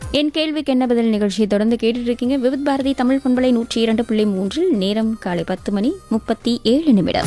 என் கேள்விக்கு என்ன பதில் நிகழ்ச்சியை தொடர்ந்து கேட்டுட்டு இருக்கீங்க விவித் பாரதி தமிழ் பண்பலை நூற்றி இரண்டு புள்ளி மூன்றில் நேரம் காலை பத்து மணி முப்பத்தி ஏழு நிமிடம்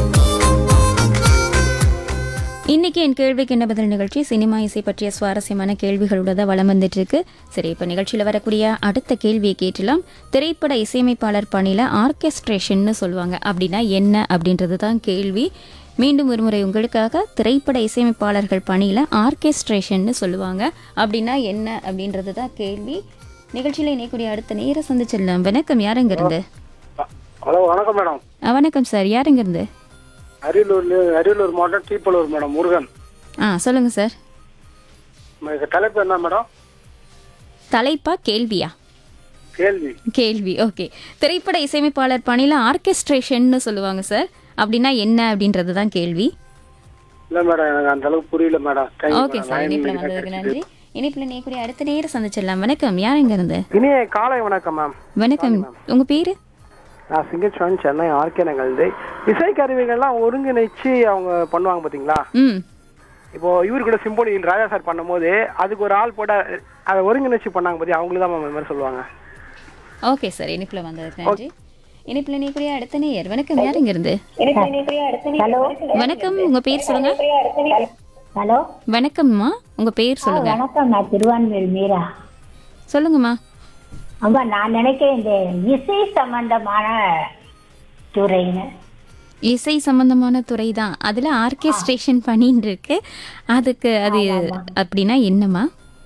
இன்னைக்கு என் கேள்விக்கு என்ன பதில் நிகழ்ச்சி சினிமா இசை பற்றிய சுவாரஸ்யமான கேள்விகளோட தான் வளம் வந்துட்டு இருக்கு சரி இப்போ நிகழ்ச்சியில் வரக்கூடிய அடுத்த கேள்வியை கேட்டலாம் திரைப்பட இசையமைப்பாளர் பணியில் ஆர்கெஸ்ட்ரேஷன்னு சொல்லுவாங்க அப்படின்னா என்ன அப்படின்றது தான் கேள்வி மீண்டும் ஒரு முறை உங்களுக்காக திரைப்பட இசையமைப்பாளர்கள் பணியில் ஆர்கெஸ்ட்ரேஷன்னு சொல்லுவாங்க அப்படின்னா என்ன அப்படின்றது தான் கேள்வி நிகழ்ச்சியில் இணையக்கூடிய அடுத்த நேர சந்திச்சிடலாம் வணக்கம் யாருங்க இருந்து ஹலோ வணக்கம் மேடம் ஆ, வணக்கம் சார் யாருங்க இருந்து அரியலூர்ல அரியலூர் மாவட்டம் தீப்பலூர் மேடம் முருகன் ஆ சொல்லுங்க சார் உங்களுக்கு தலைப்பு என்ன மேடம் தலைப்பா கேள்வியா கேள்வி கேள்வி ஓகே திரைப்பட இசையமைப்பாளர் பணியில் ஆர்கெஸ்ட்ரேஷன்னு சொல்லுவாங்க சார் அப்படின்னா என்ன அப்படின்றது தான் கேள்வி இல்ல மேடம் எனக்கு அந்த அளவுக்கு புரியல madam Thank you okay madam. Sir Line இணைப்பில் கிடைச்சது. வந்ததுக்கு நன்றி இணைப்பில் நீக்கூடிய அடுத்த நேரம் சந்திச்சிடலாம் வணக்கம் யார் எங்க இருந்து இனிய காலை வணக்கம் மேம் வணக்கம் உங்க பேரு நான் சிங்கச்சுவன் சென்னை ஆர்கே நகர்ந்து இசைக்கருவிகள்லாம் ஒருங்கிணைச்சு அவங்க பண்ணுவாங்க பார்த்தீங்களா ம் இப்போ இவர் கூட சிம்போனி ராஜா சார் பண்ணும்போது அதுக்கு ஒரு ஆள் போட அதை ஒருங்கிணைச்சு பண்ணாங்க பத்தி அவங்களுக்கு தான் மேம் இந்த மாதிரி சொல்லுவாங்க ஓகே சார் இணைப்பில் வந்ததுக்கு நன்றி இணைப்பில் நீக்கூடிய அடுத்த நேயர் வணக்கம் யார் எங்க இருந்து ஹலோ வணக்கம் உங்க பேர் சொல்லுங்க ஹலோ வணக்கம்மா உங்க பேர் சொல்லுங்க வணக்கம் நான் திருவான்வேல் மீரா சொல்லுங்கம்மா அம்மா நான் நினைக்கிறேன் இந்த இசை சம்பந்தமான துறைன்னு இசை சம்பந்தமான துறை தான் அதுல ஆர்கெஸ்ட்ரேஷன் பண்ணிட்டு இருக்கு அதுக்கு அது அப்படின்னா என்னம்மா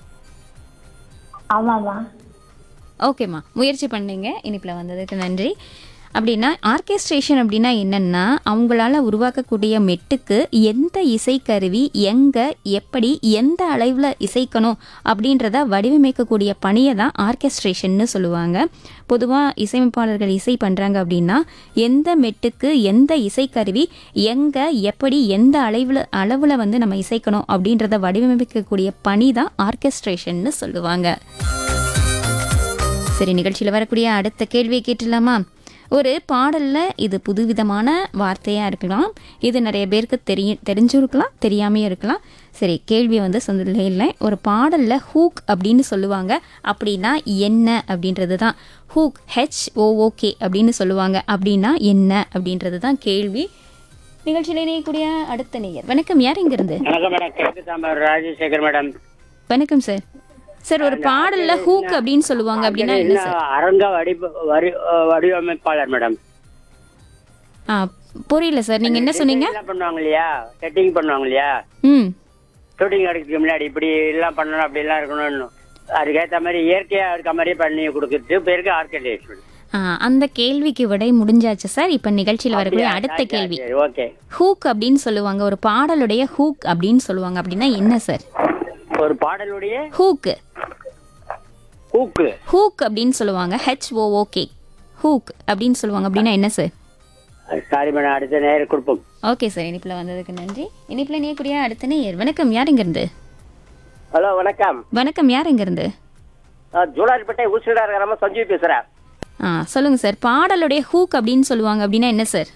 ஆமாம்மா ஓகேம்மா முயற்சி பண்ணீங்க இனிப்பில் வந்ததுக்கு நன்றி அப்படின்னா ஆர்கெஸ்ட்ரேஷன் அப்படின்னா என்னன்னா அவங்களால உருவாக்கக்கூடிய மெட்டுக்கு எந்த இசைக்கருவி எங்கே எப்படி எந்த அளவில் இசைக்கணும் அப்படின்றத வடிவமைக்கக்கூடிய பணியை தான் ஆர்கெஸ்ட்ரேஷன்னு சொல்லுவாங்க பொதுவாக இசையமைப்பாளர்கள் இசை பண்ணுறாங்க அப்படின்னா எந்த மெட்டுக்கு எந்த இசைக்கருவி எங்கே எப்படி எந்த அளவில் அளவில் வந்து நம்ம இசைக்கணும் அப்படின்றத வடிவமைக்கக்கூடிய பணி தான் ஆர்கெஸ்ட்ரேஷன்னு சொல்லுவாங்க சரி நிகழ்ச்சியில் வரக்கூடிய அடுத்த கேள்வியை கேட்டுடலாமா ஒரு பாடலில் இது புதுவிதமான வார்த்தையாக இருக்கலாம் இது நிறைய பேருக்கு தெரிய தெரிஞ்சும் இருக்கலாம் தெரியாமையும் இருக்கலாம் சரி கேள்வி வந்து சொந்தத்தில் இல்லை ஒரு பாடலில் ஹூக் அப்படின்னு சொல்லுவாங்க அப்படின்னா என்ன அப்படின்றது தான் ஹூக் ஹெச் ஓஓகே அப்படின்னு சொல்லுவாங்க அப்படின்னா என்ன அப்படின்றது தான் கேள்வி நிகழ்ச்சியில் இணையக்கூடிய அடுத்த நேயர் வணக்கம் யார் இங்கிருந்து வணக்கம் மேடம் கிழக்கு தாம்பரம் ராஜசேகர் மேடம் வணக்கம் சார் சார் ஒரு பாடல்ல ஹூக் அப்படின்னு சொல்லுவாங்க அப்படின்னா என்ன சார் அரங்க வடி வரி வடிவமைப்பாளர் மேடம் ஆ புரியல சார் நீங்க என்ன சொன்னீங்க எல்லாம் பண்ணுவாங்க இல்லையா செட்டிங் பண்ணுவாங்க இல்லையா ம் ஷூட்டிங் எடுக்கிறதுக்கு முன்னாடி இப்படி எல்லாம் பண்ணணும் அப்படி எல்லாம் இருக்கணும்னு அதுக்கேற்ற மாதிரி இயற்கையா இருக்க மாதிரியே பண்ணி கொடுக்குறது பேருக்கு ஆர்கனைசேஷன் ஆ, அந்த கேள்விக்கு விடை முடிஞ்சாச்சு சார் இப்ப நிகழ்ச்சியில் வரக்கூடிய அடுத்த கேள்வி ஓகே ஹூக் அப்படின்னு சொல்லுவாங்க ஒரு பாடலுடைய ஹூக் அப்படின்னு சொல்லுவாங்க அப்படின்னா என்ன சார் ஒரு பாடலுடைய ஹூக் ஹூக்கு ஹூக் அப்படின்னு சொல்லுவாங்க ஹெச் ஓ ஓகே ஹூக் அப்படின்னு சொல்லுவாங்க அப்படின்னா என்ன சார் சாரி மேடம் அடுத்த நேரம் கொடுப்போம் ஓகே சார் இனிப்பில் வந்ததுக்கு நன்றி இனிப்பில் நீக்கூடிய அடுத்த நேயர் வணக்கம் யார் இருந்து ஹலோ வணக்கம் வணக்கம் யார் இருந்து நான் ஜூலாரிப்பேட்டை ஊசிடார் கிராமம் சஞ்சீவ் பேசுறேன் ஆ சொல்லுங்க சார் பாடலுடைய ஹூக் அப்படின்னு சொல்லுவாங்க அப்படின்னா என்ன சார்